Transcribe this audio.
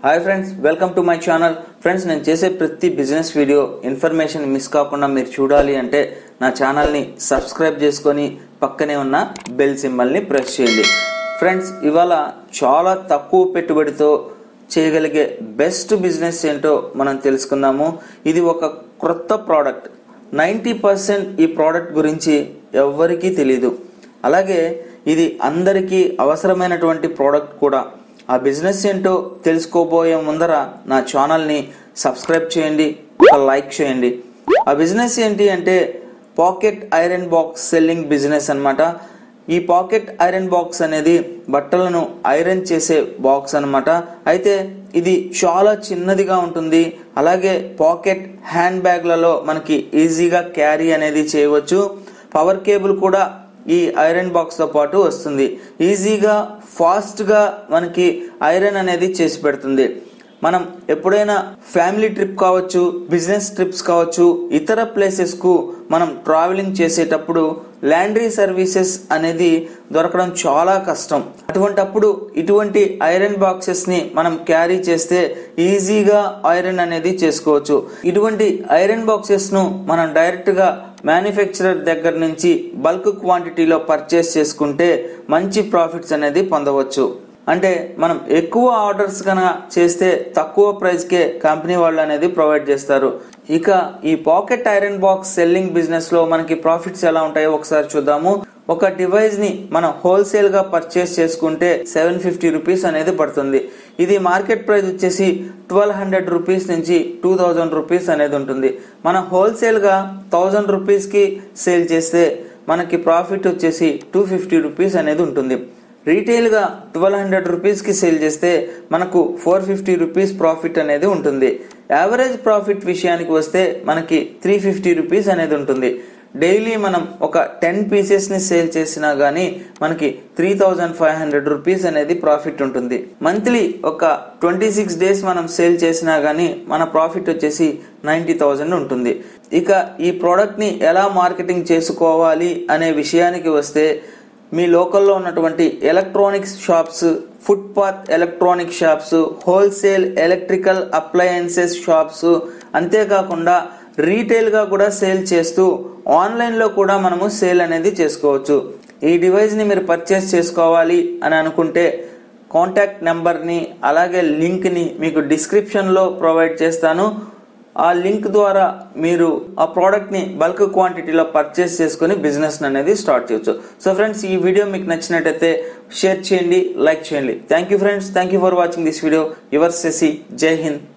hi friends welcome to my channel friends నేను చేసే ప్రతి బిజినెస్ వీడియో ఇన్ఫర్మేషన్ మిస్ కాకుండా మీరు చూడాలి అంటే నా ఛానల్ని సబ్స్క్రైబ్ చేసుకొని పక్కనే ఉన్న బెల్ సింబల్ని ప్రెస్ చేయండి ఫ్రెండ్స్ ఇవాళ చాలా తక్కువ పెట్టుబడితో చేయగలిగే బెస్ట్ బిజినెస్ ఏంటో మనం తెలుసుకుందాము ఇది ఒక క్రొత్త ప్రోడక్ట్ నైంటీ పర్సెంట్ ఈ ప్రోడక్ట్ గురించి ఎవ్వరికీ తెలీదు అలాగే ఇది అందరికీ అవసరమైనటువంటి ప్రోడక్ట్ కూడా ఆ బిజినెస్ ఏంటో తెలుసుకోబోయే ముందర నా ఛానల్ని సబ్స్క్రైబ్ చేయండి ఒక లైక్ చేయండి ఆ బిజినెస్ ఏంటి అంటే pocket iron box selling business అన్నమాట ఈ పాకెట్ ఐరన్ బాక్స్ అనేది బట్టలను ఐరన్ చేసే బాక్స్ అన్నమాట అయితే ఇది చాలా చిన్నదిగా ఉంటుంది అలాగే పాకెట్ హ్యాండ్ బ్యాగ్లలో మనకి ఈజీగా క్యారీ అనేది చేయవచ్చు పవర్ కేబుల్ కూడా ఈ ఐరన్ బాక్స్ తో పాటు వస్తుంది ఈజీగా ఫాస్ట్ గా మనకి ఐరన్ అనేది చేసి పెడుతుంది మనం ఎప్పుడైనా ఫ్యామిలీ ట్రిప్ కావచ్చు బిజినెస్ ట్రిప్స్ కావచ్చు ఇతర ప్లేసెస్ కు మనం ట్రావెలింగ్ చేసేటప్పుడు ల్యాండ్రీ సర్వీసెస్ అనేది దొరకడం చాలా కష్టం అటువంటప్పుడు ఇటువంటి ఐరన్ బాక్సెస్ ని మనం క్యారీ చేస్తే ఈజీగా ఐరన్ అనేది చేసుకోవచ్చు ఇటువంటి ఐరన్ బాక్సెస్ ను మనం డైరెక్ట్ గా మ్యానుఫ్యాక్చరర్ దగ్గర నుంచి బల్క్ క్వాంటిటీలో పర్చేస్ చేసుకుంటే మంచి ప్రాఫిట్స్ అనేది పొందవచ్చు అంటే మనం ఎక్కువ ఆర్డర్స్ కనుక చేస్తే తక్కువ ప్రైస్కే కంపెనీ వాళ్ళు అనేది ప్రొవైడ్ చేస్తారు ఇక ఈ pocket iron box selling business లో మనకి ప్రాఫిట్స్ ఎలా ఉంటాయో ఒకసారి చూద్దాము ఒక డివైస్ ని మనం హోల్సేల్ గా పర్చేస్ చేసుకుంటే సెవెన్ ఫిఫ్టీ రూపీస్ అనేది పడుతుంది ఇది మార్కెట్ ప్రైస్ వచ్చేసి ట్వెల్వ్ హండ్రెడ్ రూపీస్ నుంచి టూ థౌజండ్ రూపీస్ అనేది ఉంటుంది మనం హోల్సేల్ గా థౌజండ్ రూపీస్ కి సేల్ చేస్తే మనకి ప్రాఫిట్ వచ్చేసి టూ ఫిఫ్టీ రూపీస్ అనేది ఉంటుంది రీటైల్గా ట్వెల్వ్ హండ్రెడ్ రూపీస్కి సేల్ చేస్తే మనకు ఫోర్ ఫిఫ్టీ రూపీస్ ప్రాఫిట్ అనేది ఉంటుంది యావరేజ్ ప్రాఫిట్ విషయానికి వస్తే మనకి త్రీ ఫిఫ్టీ రూపీస్ అనేది ఉంటుంది డైలీ మనం ఒక టెన్ పీసెస్ని సేల్ చేసినా కానీ మనకి three thousand five hundred rupees అనేది ప్రాఫిట్ ఉంటుంది మంత్లీ ఒక ట్వంటీ సిక్స్ డేస్ మనం సేల్ చేసినా కానీ మన ప్రాఫిట్ వచ్చేసి నైంటీ థౌజండ్ ఉంటుంది ఇక ఈ ప్రోడక్ట్ని ఎలా మార్కెటింగ్ చేసుకోవాలి అనే విషయానికి వస్తే మీ లోకల్లో ఉన్నటువంటి electronics shops footpath electronic shops wholesale electrical appliances shops అంతేకాకుండా రీటైల్గా కూడా సేల్ చేస్తూ ఆన్లైన్లో కూడా మనము సేల్ అనేది చేసుకోవచ్చు ఈ డివైస్ని మీరు పర్చేస్ చేసుకోవాలి అని అనుకుంటే కాంటాక్ట్ నెంబర్ని అలాగే లింక్ని మీకు డిస్క్రిప్షన్లో ప్రొవైడ్ చేస్తాను ఆ లింక్ ద్వారా మీరు ఆ ప్రోడక్ట్ని బల్క్ క్వాంటిటీలో పర్చేస్ చేసుకుని బిజినెస్ అనేది స్టార్ట్ చేయొచ్చు సో ఫ్రెండ్స్ ఈ వీడియో మీకు నచ్చినట్టయితే షేర్ చేయండి లైక్ చేయండి thank you friends thank you for watching this video your సెసి జై హింద్